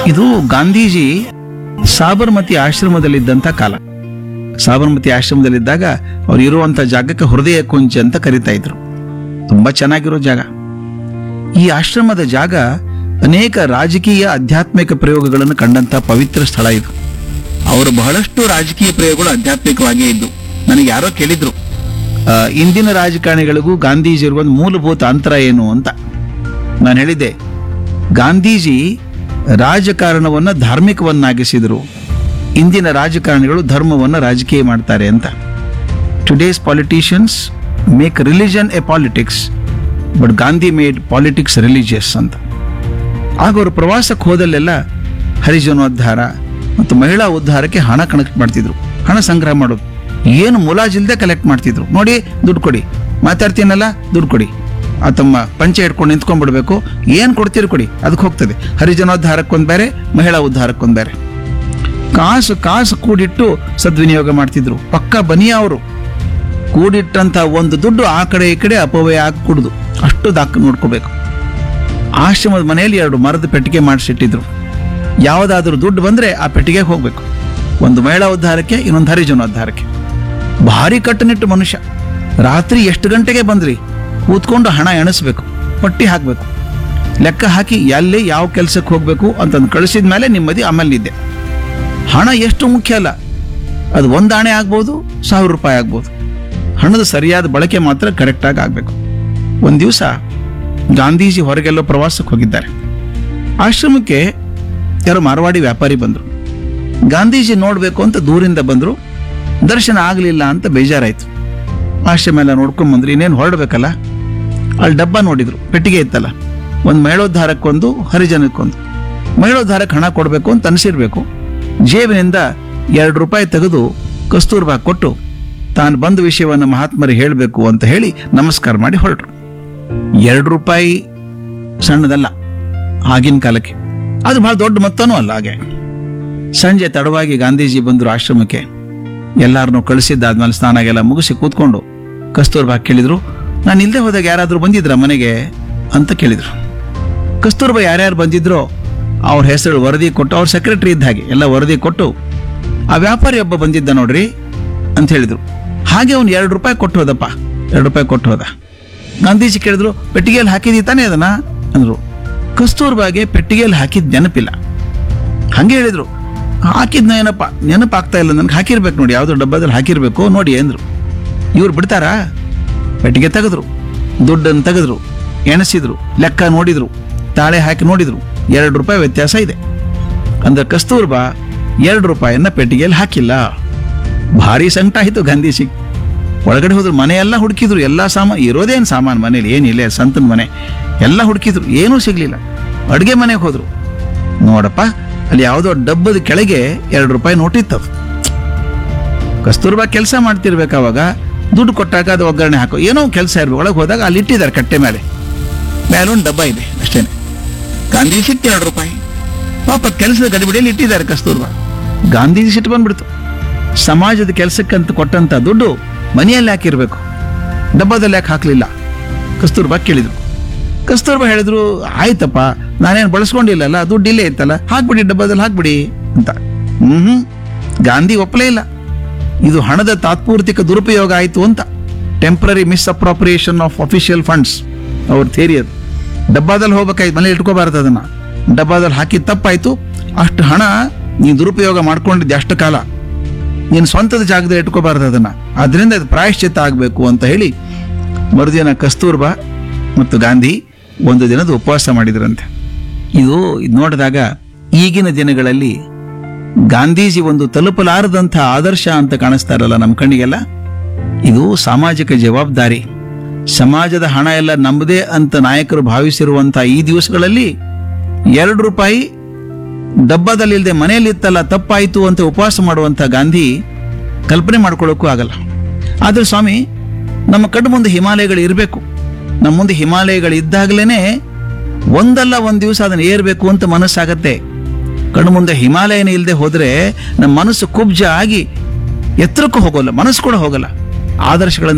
ಇದು ಗಾಂಧೀಜಿ ಸಾಬರ್ಮತಿ ಆಶ್ರಮದಲ್ಲಿದ್ದಂಥ ಕಾಲ ಸಾಬರ್ಮತಿ ಆಶ್ರಮದಲ್ಲಿದ್ದಾಗ ಅವ್ರು ಇರುವಂತ ಜಾಗಕ್ಕೆ ಹೃದಯ ಕುಂಚ ಅಂತ ಕರಿತಾ ಇದ್ರು ತುಂಬಾ ಚೆನ್ನಾಗಿರೋ ಜಾಗ ಈ ಆಶ್ರಮದ ಜಾಗ ಅನೇಕ ರಾಜಕೀಯ ಆಧ್ಯಾತ್ಮಿಕ ಪ್ರಯೋಗಗಳನ್ನು ಕಂಡಂತ ಪವಿತ್ರ ಸ್ಥಳ ಇದು ಅವರು ಬಹಳಷ್ಟು ರಾಜಕೀಯ ಪ್ರಯೋಗಗಳು ಆಧ್ಯಾತ್ಮಿಕವಾಗೇ ಇದ್ದು ನನಗೆ ಯಾರೋ ಕೇಳಿದ್ರು ಆ, ಇಂದಿನ ರಾಜಕಾರಣಿಗಳಿಗೂ ಗಾಂಧೀಜಿ ಇರುವ ಒಂದು ಮೂಲಭೂತ ಅಂತರ ಏನು ಅಂತ ನಾನು ಹೇಳಿದ್ದೆ ಗಾಂಧೀಜಿ ರಾಜಕಾರಣವನ್ನು ಧಾರ್ಮಿಕವನ್ನಾಗಿಸಿದರು ಇಂದಿನ ರಾಜಕಾರಣಿಗಳು ಧರ್ಮವನ್ನು ರಾಜಕೀಯ ಮಾಡ್ತಾರೆ ಅಂತ today's politicians make religion a politics but Gandhi made politics religious ಅಂತ ಆಗ ಅವರು ಪ್ರವಾಸಕ್ಕೆ ಹೋದಲ್ಲೆಲ್ಲ ಹರಿಜನೋದ್ಧಾರ ಮತ್ತು ಮಹಿಳಾ ಉದ್ಧಾರಕ್ಕೆ ಹಣ ಕನೆಕ್ಟ್ ಮಾಡ್ತಿದ್ರು ಹಣ ಸಂಗ್ರಹ ಮಾಡೋದು ಏನು ಮುಲಾಜಿಲ್ದೆ ಕಲೆಕ್ಟ್ ಮಾಡ್ತಿದ್ರು ನೋಡಿ ದುಡ್ಡು ಕೊಡಿ ಮಾತಾಡ್ತೀನಲ್ಲ ದುಡ್ಡು ಕೊಡಿ ಆ ತಮ್ಮ ಪಂಚೆ ಹಿಡ್ಕೊಂಡು ನಿಂತ್ಕೊಂಡ್ಬಿಡ್ಬೇಕು ಏನು ಕೊಡ್ತೀರಿ ಕೊಡಿ ಅದಕ್ಕೆ ಹೋಗ್ತದೆ ಹರಿಜನೋದ್ಧಾರಕ್ಕೊಂದು ಬೇರೆ ಮಹಿಳಾ ಉದ್ಧಾರಕ್ಕೊಂದು ಬೇರೆ ಕಾಸು ಕಾಸು ಕೂಡಿಟ್ಟು ಸದ್ವಿನಿಯೋಗ ಮಾಡ್ತಿದ್ರು ಪಕ್ಕ ಬನಿಯ ಅವರು ಕೂಡಿಟ್ಟಂತ ಒಂದು ದುಡ್ಡು ಆ ಕಡೆ ಈ ಕಡೆ ಅಪವ್ಯಯ ಆಗಿ ಕುಡ್ದು ಅಷ್ಟು ದಾಕ್ ನೋಡ್ಕೋಬೇಕು ಆಶ್ರಮದ ಮನೆಯಲ್ಲಿ ಎರಡು ಮರದ ಪೆಟ್ಟಿಗೆ ಮಾಡಿಸಿಟ್ಟಿದ್ರು ಯಾವುದಾದ್ರೂ ದುಡ್ಡು ಬಂದ್ರೆ ಆ ಪೆಟ್ಟಿಗೆಗೆ ಹೋಗ್ಬೇಕು ಒಂದು ಮಹಿಳಾ ಉದ್ಧಾರಕ್ಕೆ ಇನ್ನೊಂದು ಹರಿಜನೋದ್ಧಾರಕ್ಕೆ ಭಾರಿ ಕಟ್ಟುನಿಟ್ಟು ಮನುಷ್ಯ ರಾತ್ರಿ ಎಷ್ಟು ಗಂಟೆಗೆ ಬಂದ್ರಿ ಕೂತ್ಕೊಂಡು ಹಣ ಎಣಿಸ್ಬೇಕು ಪಟ್ಟಿ ಹಾಕಬೇಕು ಲೆಕ್ಕ ಹಾಕಿ ಎಲ್ಲಿ ಯಾವ ಕೆಲಸಕ್ಕೆ ಹೋಗ್ಬೇಕು ಅಂತಂದು ಕಳಿಸಿದ ಮೇಲೆ ನಿಮ್ಮದಿ ಆಮೇಲೆ ನಿದ್ದೆ ಹಣ ಎಷ್ಟು ಮುಖ್ಯ ಅಲ್ಲ ಅದು ಒಂದು ಆಣೆ ಆಗ್ಬೋದು ಸಾವಿರ ರೂಪಾಯಿ ಆಗ್ಬೋದು ಹಣದ ಸರಿಯಾದ ಬಳಕೆ ಮಾತ್ರ ಕರೆಕ್ಟಾಗಿ ಆಗಬೇಕು ಒಂದು ದಿವಸ ಗಾಂಧೀಜಿ ಹೊರಗೆಲ್ಲೋ ಪ್ರವಾಸಕ್ಕೆ ಹೋಗಿದ್ದಾರೆ ಆಶ್ರಮಕ್ಕೆ ಯಾರೋ ಮಾರವಾಡಿ ವ್ಯಾಪಾರಿ ಬಂದರು ಗಾಂಧೀಜಿ ನೋಡಬೇಕು ಅಂತ ದೂರಿಂದ ಬಂದರು ದರ್ಶನ ಆಗಲಿಲ್ಲ ಅಂತ ಬೇಜಾರಾಯ್ತು ಆಶ್ರಮ ಎಲ್ಲ ನೋಡ್ಕೊಂಡ್ ಬಂದ್ರು ಇನ್ನೇನು ಹೊರಡ್ಬೇಕಲ್ಲ ಅಲ್ಲಿ ಡಬ್ಬ ನೋಡಿದ್ರು ಪೆಟ್ಟಿಗೆ ಇತ್ತಲ್ಲ ಒಂದು ಮಹಿಳೋದ್ಧಾರಕ್ಕೊಂದು ಹರಿಜನಕ್ಕೊಂದು ಮಹಿಳೋದ್ಧಾರಕ್ಕೆ ಹಣ ಕೊಡಬೇಕು ಅಂತ ಅನಿಸಿರ್ಬೇಕು ಜೇಬಿನಿಂದ ಎರಡು ರೂಪಾಯಿ ತೆಗೆದು ಕಸ್ತೂರ್ಬಾ ಕೊಟ್ಟು ತಾನು ಬಂದ ವಿಷಯವನ್ನು ಮಹಾತ್ಮರಿಗೆ ಹೇಳಬೇಕು ಅಂತ ಹೇಳಿ ನಮಸ್ಕಾರ ಮಾಡಿ ಹೊರಟರು ಎರಡು ರೂಪಾಯಿ ಸಣ್ಣದಲ್ಲ ಆಗಿನ ಕಾಲಕ್ಕೆ ಅದು ಬಹಳ ದೊಡ್ಡ ಮೊತ್ತನೂ ಅಲ್ಲ ಹಾಗೆ ಸಂಜೆ ತಡವಾಗಿ ಗಾಂಧೀಜಿ ಬಂದರು ಆಶ್ರಮಕ್ಕೆ ಎಲ್ಲಾರನ್ನೂ ಕಳಿಸಿದ್ದಾದ್ಮೇಲೆ ಸ್ನಾನಾಗೆಲ್ಲ ಮುಗಿಸಿ ಕೂತ್ಕೊಂಡು ಕಸ್ತೂರ್ಬಾ ಕೇಳಿದ್ರು ನಾನು ಇಲ್ಲದೆ ಹೋದಾಗ ಯಾರಾದರೂ ಬಂದಿದ್ರ ಮನೆಗೆ ಅಂತ ಕೇಳಿದ್ರು ಕಸ್ತೂರ್ಬಾ ಯಾರ್ಯಾರು ಬಂದಿದ್ರೋ ಅವ್ರ ಹೆಸರು ವರದಿ ಕೊಟ್ಟು ಅವ್ರ ಸೆಕ್ರೆಟರಿ ಇದ್ದ ಹಾಗೆ ಎಲ್ಲ ವರದಿ ಕೊಟ್ಟು ಆ ವ್ಯಾಪಾರಿ ಒಬ್ಬ ಬಂದಿದ್ದ ನೋಡ್ರಿ ಅಂತ ಹೇಳಿದ್ರು ಹಾಗೆ ಅವ್ನು ಎರಡು ರೂಪಾಯಿ ಕೊಟ್ಟು ಹೋದಪ್ಪ ಎರಡು ರೂಪಾಯಿ ಕೊಟ್ಟು ಹೋದ ಗಾಂಧೀಜಿ ಕೇಳಿದ್ರು ಪೆಟ್ಟಿಗೆಯಲ್ಲಿ ಹಾಕಿದಿ ತಾನೇ ಅದನ್ನ ಅಂದ್ರು ಕಸ್ತೂರ್ಬಾಗೆ ಪೆಟ್ಟಿಗೆಯಲ್ಲಿ ಹಾಕಿದ ನೆನಪಿಲ್ಲ ಹಂಗೆ ಹೇಳಿದ್ರು ಹಾಕಿದ್ನ ಏನಪ್ಪ ನೆನಪಾಗ್ತಾ ಇಲ್ಲ ನನ್ಗೆ ಹಾಕಿರ್ಬೇಕು ನೋಡಿ ಯಾವುದೋ ಡಬ್ಬದಲ್ಲಿ ಹಾಕಿರ್ಬೇಕು ನೋಡಿ ಅಂದ್ರು ಇವ್ರು ಬಿಡ್ತಾರಾ ಪೆಟ್ಟಿಗೆ ತೆಗೆದ್ರು ದುಡ್ಡನ್ನು ತೆಗೆದ್ರು ಎಣಿಸಿದ್ರು ಲೆಕ್ಕ ನೋಡಿದ್ರು ತಾಳೆ ಹಾಕಿ ನೋಡಿದ್ರು ಎರಡು ರೂಪಾಯಿ ವ್ಯತ್ಯಾಸ ಇದೆ ಅಂದ್ರೆ ಕಸ್ತೂರ್ಬಾ ಎರಡು ರೂಪಾಯಿಯನ್ನ ಪೆಟ್ಟಿಗೆಯಲ್ಲಿ ಹಾಕಿಲ್ಲ ಭಾರಿ ಸಂಕಟ ಆಯಿತು ಗಾಂಧೀಜಿ ಒಳಗಡೆ ಹೋದ್ರು ಮನೆಯೆಲ್ಲ ಹುಡುಕಿದ್ರು ಎಲ್ಲ ಸಾಮಾನು ಇರೋದೇನು ಸಾಮಾನು ಮನೇಲಿ ಏನಿಲ್ಲ ಸಂತನ ಮನೆ ಎಲ್ಲ ಹುಡುಕಿದ್ರು ಏನೂ ಸಿಗ್ಲಿಲ್ಲ ಅಡುಗೆ ಮನೆಗೆ ಹೋದ್ರು ನೋಡಪ್ಪ ಅಲ್ಲಿ ಯಾವುದೋ ಡಬ್ಬದ ಕೆಳಗೆ ಎರಡು ರೂಪಾಯಿ ನೋಟಿತ್ತದು ಕಸ್ತೂರ್ಬಾ ಕೆಲಸ ಮಾಡ್ತಿರ್ಬೇಕು ಅವಾಗ ದುಡ್ಡು ಕೊಟ್ಟಾಗ ಅದು ಒಗ್ಗರಣೆ ಹಾಕೋ ಏನೋ ಕೆಲಸ ಇರ್ಬೇಕು ಒಳಗೆ ಹೋದಾಗ ಅಲ್ಲಿ ಇಟ್ಟಿದ್ದಾರೆ ಕಟ್ಟೆ ಮೇಲೆ ಮೇಲೊಂದು ಡಬ್ಬ ಇದೆ ಅಷ್ಟೇನೆ ಗಾಂಧಿ ಸಿಟ್ಟು ಎರಡು ರೂಪಾಯಿ ಪಾಪ ಕೆಲಸದ ಗಡಿಬಿಡಿಯಲ್ಲಿ ಇಟ್ಟಿದ್ದಾರೆ ಕಸ್ತೂರ್ಬಾ ಗಾಂಧೀಜಿ ಸಿಟ್ಟು ಬಂದ್ಬಿಡ್ತು ಸಮಾಜದ ಕೆಲಸಕ್ಕಂತ ಕೊಟ್ಟಂತ ದುಡ್ಡು ಮನೆಯಲ್ಲಿ ಹಾಕಿರ್ಬೇಕು ಡಬ್ಬದಲ್ಲಿ ಯಾಕೆ ಹಾಕ್ಲಿಲ್ಲ ಕಸ್ತೂರ್ಬಾ ಕೇಳಿದ್ರು ಕಸ್ತೂರ್ಬಾ ಹೇಳಿದ್ರು ಆಯ್ತಪ್ಪ ನಾನೇನು ಬಳಸ್ಕೊಂಡಿಲ್ಲಲ್ಲ ದುಡ್ಡು ಇಲ್ಲೇ ಇತ್ತಲ್ಲ ಹಾಕ್ಬಿಡಿ ಡಬ್ಬದಲ್ಲಿ ಹಾಕ್ಬಿಡಿ ಅಂತ ಹ್ಮ್ ಹ್ಮ್ ಗಾಂಧಿ ಒಪ್ಪಲೇ ಇಲ್ಲ ಇದು ಹಣದ ತಾತ್ಪೂರ್ತಿಕ ದುರುಪಯೋಗ ಆಯಿತು ಅಂತ temporary misappropriation of official funds ಅವ್ರ ಥೇರಿ ಅದು ಡಬ್ಬಾದಲ್ಲಿ ಹೋಗ್ಬೇಕಾಯ್ತು ಮನೇಲಿ ಇಟ್ಕೋಬಾರ್ದು ಅದನ್ನ ಡಬ್ಬಾದಲ್ಲಿ ಹಾಕಿದ ತಪ್ಪಾಯ್ತು ಅಷ್ಟು ಹಣ ನೀನು ದುರುಪಯೋಗ ಮಾಡ್ಕೊಂಡಿದ್ದೆ ಅಷ್ಟು ಕಾಲ ನೀನು ಸ್ವಂತದ ಜಾಗದಲ್ಲಿ ಇಟ್ಕೋಬಾರ್ದು ಅದನ್ನ ಅದರಿಂದ ಅದು ಪ್ರಾಯಶ್ಚಿತ್ತ ಆಗಬೇಕು ಅಂತ ಹೇಳಿ ಮರುದಿನ ಕಸ್ತೂರ್ಬಾ ಮತ್ತು ಗಾಂಧಿ ಒಂದು ದಿನದ ಉಪವಾಸ ಮಾಡಿದ್ರಂತೆ ಇದು ಇದ್ ನೋಡಿದಾಗ ಈಗಿನ ದಿನಗಳಲ್ಲಿ ಗಾಂಧೀಜಿ ಒಂದು ತಲುಪಲಾರದಂಥ ಆದರ್ಶ ಅಂತ ಕಾಣಿಸ್ತಾ ಇರಲ್ಲ ನಮ್ಮ ಕಣ್ಣಿಗೆಲ್ಲ ಇದು ಸಾಮಾಜಿಕ ಜವಾಬ್ದಾರಿ ಸಮಾಜದ ಹಣ ಎಲ್ಲ ನಮ್ಮದೇ ಅಂತ ನಾಯಕರು ಭಾವಿಸಿರುವಂತ ಈ ದಿವಸಗಳಲ್ಲಿ ಎರಡು ರೂಪಾಯಿ ಡಬ್ಬದಲ್ಲಿಲ್ಲದೆ ಮನೆಯಲ್ಲಿ ಇತ್ತಲ್ಲ ತಪ್ಪಾಯಿತು ಅಂತ ಉಪವಾಸ ಮಾಡುವಂತ ಗಾಂಧಿ ಕಲ್ಪನೆ ಮಾಡ್ಕೊಳ್ಳೋಕ್ಕೂ ಆಗಲ್ಲ ಆದ್ರೆ ಸ್ವಾಮಿ ನಮ್ಮ ಕಣ್ಣು ಮುಂದೆ ಹಿಮಾಲಯಗಳು ಇರಬೇಕು ನಮ್ಮ ಮುಂದೆ ಹಿಮಾಲಯಗಳು ಇದ್ದಾಗಲೇ ಒಂದಲ್ಲ ಒಂದು ದಿವಸ ಅದನ್ನ ಏರ್ಬೇಕು ಅಂತ ಮನಸ್ಸಾಗತ್ತೆ ಕಣ್ಣು ಮುಂದೆ ಹಿಮಾಲಯನೇ ಇಲ್ಲದೆ ಹೋದ್ರೆ ನಮ್ಮ ಮನಸ್ಸು ಕುಬ್ಜ ಆಗಿ ಎತ್ತರಕ್ಕೂ ಹೋಗೋಲ್ಲ ಮನಸ್ಸು ಕೂಡ ಹೋಗಲ್ಲ ಆದರ್ಶಗಳನ್ನು